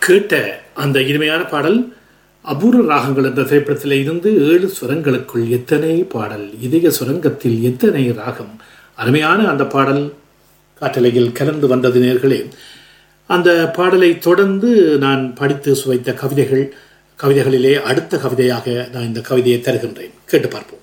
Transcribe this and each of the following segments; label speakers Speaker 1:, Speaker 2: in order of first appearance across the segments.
Speaker 1: கேட்ட அந்த இனிமையான பாடல் அபூர்வ ராகங்கள் என்ற திரைப்படத்தில் இருந்து ஏழு சுரங்களுக்குள் எத்தனை பாடல் இதய சுரங்கத்தில் எத்தனை ராகம் அருமையான அந்த பாடல் காட்டலையில் கலந்து வந்தது நேர்களே அந்த பாடலை தொடர்ந்து நான் படித்து சுவைத்த கவிதைகள் கவிதைகளிலே அடுத்த கவிதையாக நான் இந்த கவிதையை தருகின்றேன் கேட்டு பார்ப்போம்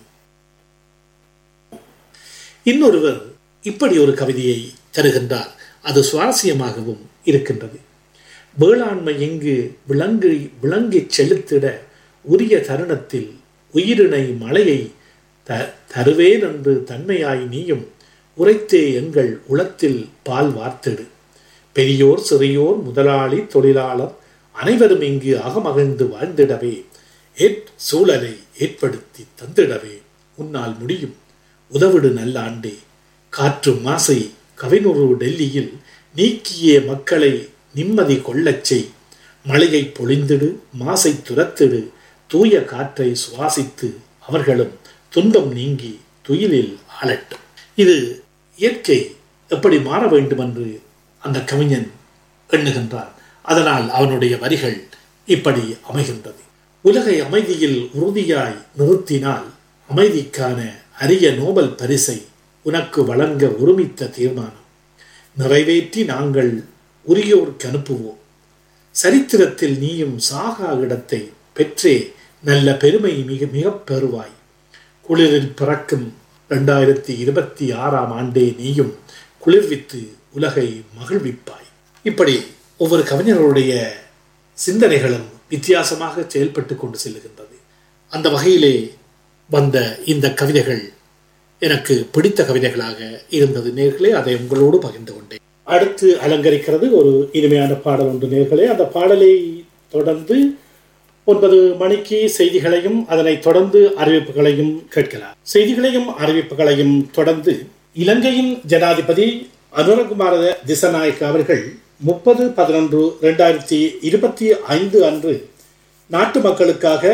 Speaker 1: இன்னொருவர் இப்படி ஒரு கவிதையை தருகின்றார் அது சுவாரஸ்யமாகவும் இருக்கின்றது வேளாண்மை எங்கு விலங்கு விளங்கிச் செலுத்திட உரிய தருணத்தில் உயிரினை மழையை த தருவேன் என்று தன்மையாய் நீயும் உரைத்தே எங்கள் உளத்தில் பால் வார்த்திடு பெரியோர் சிறியோர் முதலாளி தொழிலாளர் அனைவரும் இங்கு அகமகிழ்ந்து வாழ்ந்திடவே ஏற் சூழலை ஏற்படுத்தி தந்திடவே உன்னால் முடியும் உதவிடு நல்லாண்டே காற்று மாசை கவினுறு டெல்லியில் நீக்கிய மக்களை நிம்மதி கொள்ளச் செய் மழையை பொழிந்திடு மாசை துரத்திடு தூய காற்றை சுவாசித்து அவர்களும் துன்பம் நீங்கி துயிலில் ஆளட்டும் இது இயற்கை எப்படி மாற வேண்டும் என்று அந்த கவிஞன் எண்ணுகின்றான் அதனால் அவனுடைய வரிகள் இப்படி அமைகின்றது உலகை அமைதியில் உறுதியாய் நிறுத்தினால் அமைதிக்கான அரிய நோபல் பரிசை உனக்கு வழங்க ஒருமித்த தீர்மானம் நிறைவேற்றி நாங்கள் உரியோருக்கு அனுப்புவோம் சரித்திரத்தில் நீயும் சாகா இடத்தை பெற்றே நல்ல பெருமை மிக மிக பெறுவாய் குளிரில் பிறக்கும் இரண்டாயிரத்தி இருபத்தி ஆறாம் ஆண்டே நீயும் குளிர்வித்து உலகை மகிழ்விப்பாய் இப்படி ஒவ்வொரு கவிஞர்களுடைய சிந்தனைகளும் வித்தியாசமாக செயல்பட்டு கொண்டு செல்லுகின்றது அந்த வகையிலே வந்த இந்த கவிதைகள் எனக்கு பிடித்த கவிதைகளாக இருந்தது நேர்களே அதை உங்களோடு பகிர்ந்து கொண்டேன் அடுத்து அலங்கரிக்கிறது ஒரு இனிமையான பாடல் ஒன்று நேர்களே அந்த பாடலை தொடர்ந்து ஒன்பது மணிக்கு செய்திகளையும் அதனை தொடர்ந்து அறிவிப்புகளையும் கேட்கலாம் செய்திகளையும் அறிவிப்புகளையும் தொடர்ந்து இலங்கையின் ஜனாதிபதி அனுரகுமார திசநாயக் அவர்கள் முப்பது பதினொன்று ரெண்டாயிரத்தி இருபத்தி ஐந்து அன்று நாட்டு மக்களுக்காக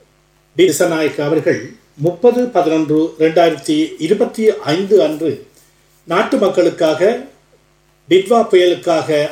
Speaker 1: திசநாயக் அவர்கள் முப்பது பதினொன்று ரெண்டாயிரத்தி இருபத்தி ஐந்து அன்று நாட்டு மக்களுக்காக டிட்வா புயலுக்காக